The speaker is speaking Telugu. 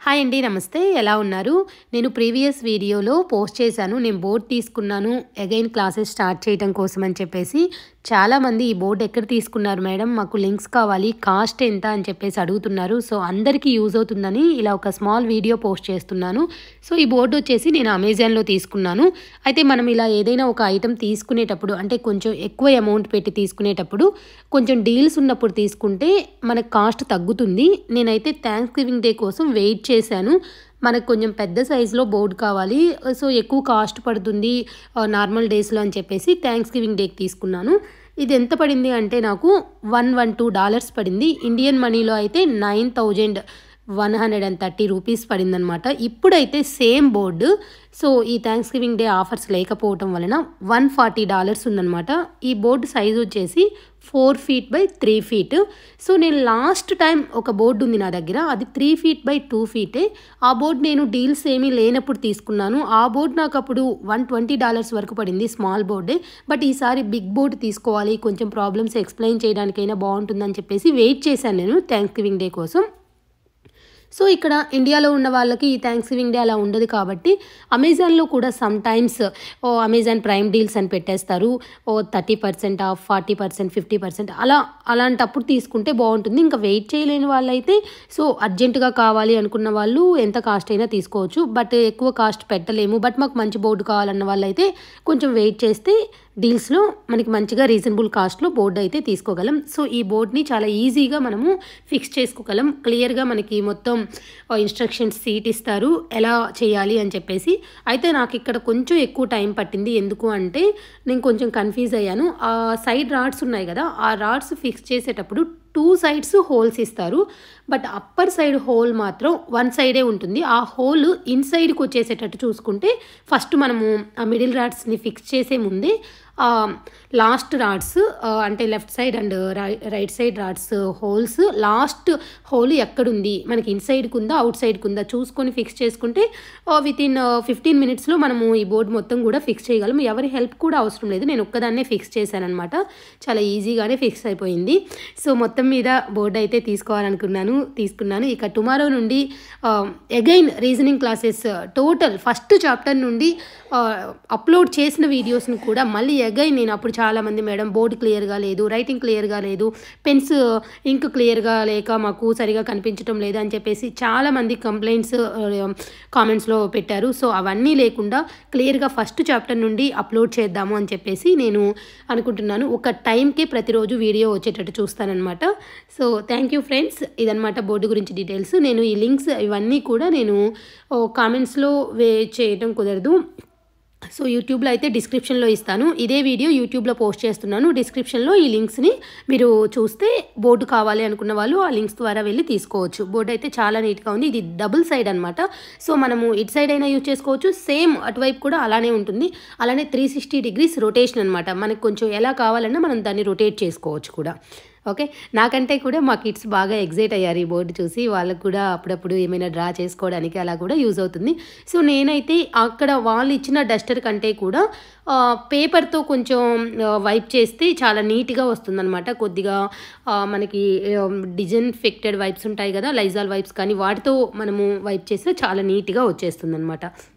హాయ్ అండి నమస్తే ఎలా ఉన్నారు నేను ప్రీవియస్ వీడియోలో పోస్ట్ చేశాను నేను బోర్డ్ తీసుకున్నాను అగైన్ క్లాసెస్ స్టార్ట్ చేయడం కోసం అని చెప్పేసి చాలామంది ఈ బోర్డు ఎక్కడ తీసుకున్నారు మేడం మాకు లింక్స్ కావాలి కాస్ట్ ఎంత అని చెప్పేసి అడుగుతున్నారు సో అందరికీ యూజ్ అవుతుందని ఇలా ఒక స్మాల్ వీడియో పోస్ట్ చేస్తున్నాను సో ఈ బోర్డు వచ్చేసి నేను అమెజాన్లో తీసుకున్నాను అయితే మనం ఇలా ఏదైనా ఒక ఐటెం తీసుకునేటప్పుడు అంటే కొంచెం ఎక్కువ అమౌంట్ పెట్టి తీసుకునేటప్పుడు కొంచెం డీల్స్ ఉన్నప్పుడు తీసుకుంటే మనకు కాస్ట్ తగ్గుతుంది నేనైతే థ్యాంక్స్ గివింగ్ డే కోసం వెయిట్ చేశాను మనకు కొంచెం పెద్ద సైజులో బోర్డు కావాలి సో ఎక్కువ కాస్ట్ పడుతుంది నార్మల్ డేస్లో అని చెప్పేసి థ్యాంక్స్ గివింగ్ డేకి తీసుకున్నాను ఇది ఎంత పడింది అంటే నాకు వన్ వన్ టూ డాలర్స్ పడింది ఇండియన్ మనీలో అయితే nine thousand one hundred and thirty rupees పడిందనమాట ఇప్పుడైతే సేమ్ బోర్డు సో ఈ థ్యాంక్స్ గివింగ్ డే ఆఫర్స్ లేకపోవటం వలన వన్ ఫార్టీ డాలర్స్ ఉందనమాట ఈ బోర్డు సైజు వచ్చేసి four feet by three feet so నేను లాస్ట్ టైం ఒక బోర్డు ఉంది నా దగ్గర అది త్రీ ఫీట్ బై టూ ఫీటే ఆ బోర్డు నేను డీల్స్ ఏమీ లేనప్పుడు తీసుకున్నాను ఆ బోర్డు నాకు అప్పుడు వన్ ట్వంటీ డాలర్స్ వరకు పడింది స్మాల్ బోర్డే బట్ ఈసారి బిగ్ బోర్డు తీసుకోవాలి కొంచెం ప్రాబ్లమ్స్ ఎక్స్ప్లెయిన్ చేయడానికైనా బాగుంటుందని చెప్పేసి వెయిట్ చేశాను నేను థ్యాంక్స్ గివింగ్ డే కోసం సో ఇక్కడ ఇండియాలో ఉన్న వాళ్ళకి ఈ థ్యాంక్స్ గివింగ్ డే అలా ఉండదు కాబట్టి అమెజాన్లో కూడా సమ్ టైమ్స్ ఓ అమెజాన్ ప్రైమ్ డీల్స్ అని పెట్టేస్తారు ఓ thirty percent off forty percent fifty percent అలా అలాంటప్పుడు తీసుకుంటే బాగుంటుంది ఇంకా వెయిట్ చేయలేని వాళ్ళైతే సో అర్జెంటుగా కావాలి అనుకున్న వాళ్ళు ఎంత కాస్ట్ అయినా తీసుకోవచ్చు బట్ ఎక్కువ కాస్ట్ పెట్టలేము బట్ మాకు మంచి బోర్డు కావాలన్న వాళ్ళైతే కొంచెం వెయిట్ చేస్తే డీల్స్లో మనకి మంచిగా రీజనబుల్ కాస్ట్లో బోర్డు అయితే తీసుకోగలం సో ఈ బోర్డ్ని చాలా ఈజీగా మనము ఫిక్స్ చేసుకోగలం క్లియర్గా మనకి మొత్తం ఇన్స్ట్రక్షన్స్ సీట్ ఇస్తారు ఎలా చేయాలి అని చెప్పేసి అయితే నాకు ఇక్కడ కొంచెం ఎక్కువ టైం పట్టింది ఎందుకు అంటే నేను కొంచెం కన్ఫ్యూజ్ అయ్యాను ఆ సైడ్ రాడ్స్ ఉన్నాయి కదా ఆ రాడ్స్ ఫిక్స్ చేసేటప్పుడు టూ సైడ్స్ హోల్స్ ఇస్తారు బట్ అప్పర్ సైడ్ హోల్ మాత్రం వన్ సైడే ఉంటుంది ఆ హోల్ ఇన్సైడ్కి వచ్చేసేటట్టు చూసుకుంటే ఫస్ట్ మనము ఆ మిడిల్ రాడ్స్ని ఫిక్స్ చేసే ముందే లాస్ట్ రాడ్స్ అంటే left side and right side rods holes last hole ఎక్కడుంది మనకి ఇన్సైడ్కి ఉందా అవుట్ సైడ్కి ఉందా చూసుకొని ఫిక్స్ చేసుకుంటే విత్ ఇన్ ఫిఫ్టీన్ మినిట్స్లో మనము ఈ బోర్డు మొత్తం కూడా ఫిక్స్ చేయగలం ఎవరి హెల్ప్ కూడా అవసరం లేదు నేను ఒక్కదాన్నే ఫిక్స్ చేశానమాట చాలా ఈజీగానే ఫిక్స్ అయిపోయింది సో మొత్తం మీద బోర్డు అయితే తీసుకోవాలనుకున్నాను తీసుకున్నాను ఇక టుమారో నుండి again reasoning classes total first chapter నుండి అప్లోడ్ చేసిన వీడియోస్ని కూడా మళ్ళీ అగైన్ నేను అప్పుడు చాలామంది మేడం బోర్డు క్లియర్గా లేదు రైటింగ్ క్లియర్గా లేదు పెన్స్ ఇంక్ క్లియర్గా లేక మాకు సరిగా కనిపించడం లేదు అని చెప్పేసి చాలామంది కంప్లైంట్స్ కామెంట్స్లో పెట్టారు సో అవన్నీ లేకుండా క్లియర్గా ఫస్ట్ చాప్టర్ నుండి అప్లోడ్ చేద్దాము అని చెప్పేసి నేను అనుకుంటున్నాను ఒక టైంకే ప్రతిరోజు వీడియో వచ్చేటట్టు చూస్తానన్నమాట సో థ్యాంక్ యూ ఫ్రెండ్స్ ఇదనమాట బోర్డు గురించి డీటెయిల్స్ నేను ఈ లింక్స్ ఇవన్నీ కూడా నేను కామెంట్స్లో వే చేయడం కుదరదు సో యూట్యూబ్లో అయితే డిస్క్రిప్షన్లో ఇస్తాను ఇదే వీడియో యూట్యూబ్లో పోస్ట్ చేస్తున్నాను డిస్క్రిప్షన్లో ఈ లింక్స్ని మీరు చూస్తే బోర్డు కావాలి అనుకున్న వాళ్ళు ఆ లింక్స్ ద్వారా వెళ్ళి తీసుకోవచ్చు బోర్డు అయితే చాలా నీట్గా ఉంది ఇది డబుల్ సైడ్ అనమాట సో మనము ఇటు సైడ్ అయినా యూజ్ చేసుకోవచ్చు సేమ్ అటువైపు కూడా అలానే ఉంటుంది అలానే త్రీ సిక్స్టీ డిగ్రీస్ రొటేషన్ అనమాట మనకు కొంచెం ఎలా కావాలన్నా మనం దాన్ని రొటేట్ చేసుకోవచ్చు కూడా ఓకే నాకంటే కూడా మా కిడ్స్ బాగా ఎగ్జైట్ అయ్యారు ఈ బోర్డు చూసి వాళ్ళకు కూడా అప్పుడప్పుడు ఏమైనా డ్రా చేసుకోవడానికి అలా కూడా యూజ్ అవుతుంది సో నేనైతే అక్కడ వాళ్ళు ఇచ్చిన డస్టర్ కంటే కూడా పేపర్తో కొంచెం వైప్ చేస్తే చాలా నీట్గా వస్తుందన్నమాట కొద్దిగా మనకి డిజన్ఫెక్టెడ్ వైప్స్ ఉంటాయి కదా లైజాల్ వైప్స్ కానీ వాటితో మనము వైప్ చేస్తే చాలా నీట్గా వచ్చేస్తుంది అనమాట